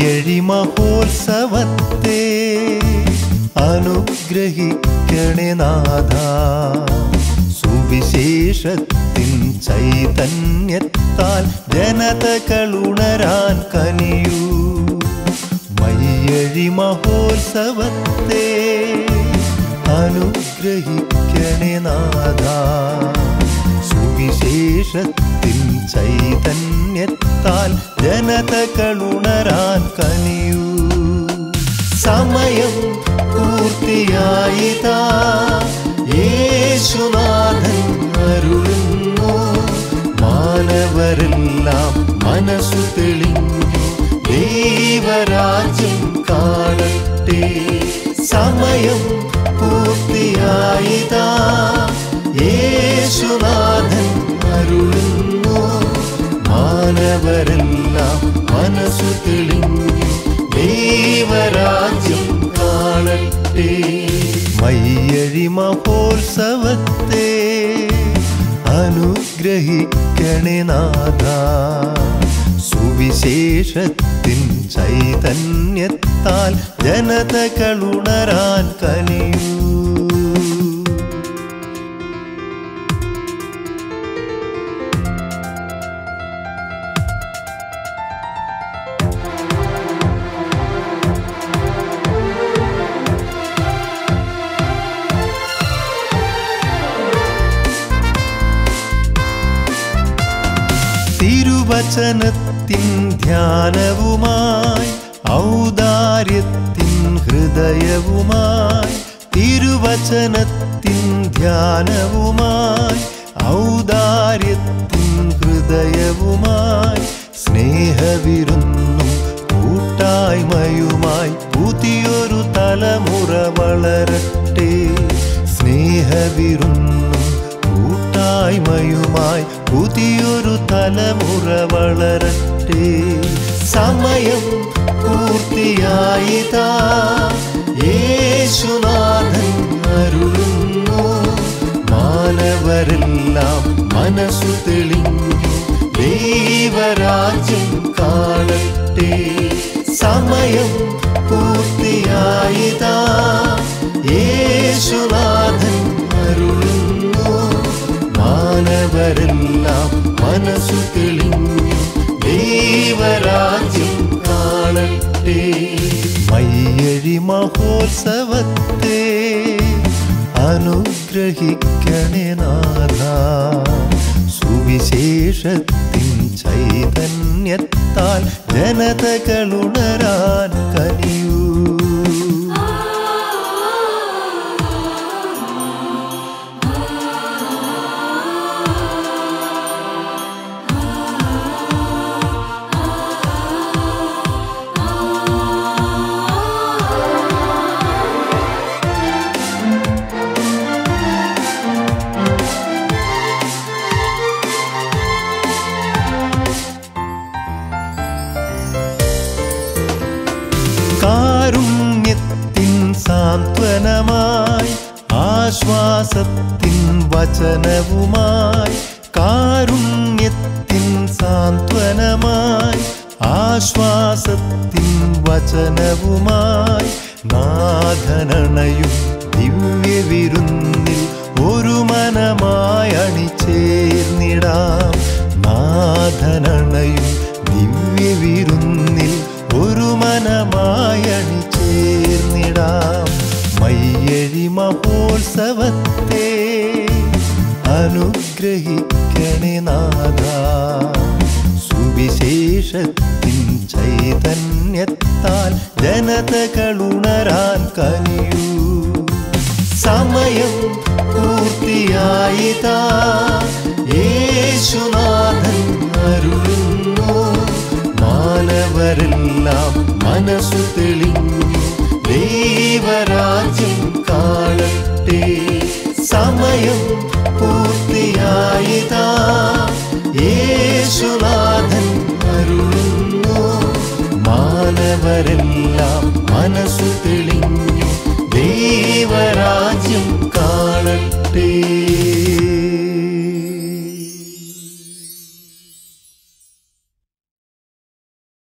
മയ്യഴി മഹോത്സവത്തെ അനുഗ്രഹിക്കണേ നാഥ സുവിശേഷത്തിൻ ചൈതന്യത്താൽ ജനതകളുണരാൻ കനിയൂ മയ്യഴി മഹോത്സവത്തെ അനുഗ്രഹിക്കണേ നാഥ സുവിശേഷത്തിൻ ചൈതന്യത്താൽ ജനതകളുണരാൻ കനിയൂ സമയം പൂർത്തിയായിതാ യേശുനാഥൻ അരുളുന്നു മാനവരെല്ലാം മനസ്സു തെളിഞ്ഞു ദൈവരാജ്യം കാണട്ടെ സമയം പൂർത്തിയായിതാ യേശുനാഥൻ അരുളുന്നു മാനവരെല്ലാം മനസ്സു തെളിഞ്ഞു ദൈവരാജ്യം കാണട്ടെ മയ്യഴി മഹോത്സവത്തെ അനുഗ്രഹിക്കണേ നാഥ സുവിശേഷത്തിൻ ചൈതന്യത്താൽ ജനതകളുണരാൻ കനിയൂ തിരുവചനത്തിൻ ധ്യാനവുമായി ഔദാര്യത്തിൻ ഹൃദയവുമായി തിരുവചനത്തിൻ ധ്യാനവുമായി ഔദാര്യത്തിൻ ഹൃദയവുമായി സ്നേഹവിരുന്നും കൂട്ടായ്മയുമായി പുതിയൊരു തലമുറ വളരട്ടെ സ്നേഹവിരുന്നും കൂട്ടായ്മയുമായി പുതിയൊരു തലമുറ വളരട്ടെ സമയം പൂർത്തിയായിതാ യേശുനാഥൻ അരുളുന്നു മാനവരെല്ലാം മനസ്സു തെളിഞ്ഞു ദൈവരാജ്യം കാണട്ടെ സമയം പൂർത്തിയായിതാ യേശുനാഥൻ അരുളുന്നു മാനവരെല്ലാം മനസ്സു തെളിഞ്ഞു ദൈവരാജ്യം കാണട്ടെ മയ്യഴി മഹോത്സവത്തെ അനുഗ്രഹിക്കണേ നാഥ സുവിശേഷത്തിൻ ചൈതന്യത്താൽ ജനതകളുണരാൻ കനിയൂ കാരുണ്യത്തിൻ സാന്ത്വനമായി ആശ്വാസത്തിൻ വചനവുമായി കാരുണ്യത്തിൻ സാന്ത്വനമായി ആശ്വാസത്തിൻ വചനവുമായി നാഥനണയും ദിവ്യവിരുന്നിൽ ഒരു മനമായി അണിചേർന്നിടാം നാഥനണയും ദിവ്യവിരുന്നിൽ ഒരു മനമായി അണിചേർന്നിടാം മയ്യഴി മഹോത്സവത്തെ അനുഗ്രഹിക്കണേ നാഥ സുവിശേഷത്തിൻ ചൈതന്യത്താൽ ജനതകളുണരാൻ കനിയൂ സമയം പൂർത്തിയായിതാ യേശുനാഥൻ അരുളുന്നു മാനവരെല്ലാം മനസ്സു തെളിഞ്ഞു ദൈവരാജ്യം കാണട്ടെ സമയം പൂർത്തിയായിതാ യേശുനാഥൻ അരുളുന്നു മാനവരെല്ലാം മനസ്സു തെളിഞ്ഞു ദൈവരാജ്യം കാണട്ടെ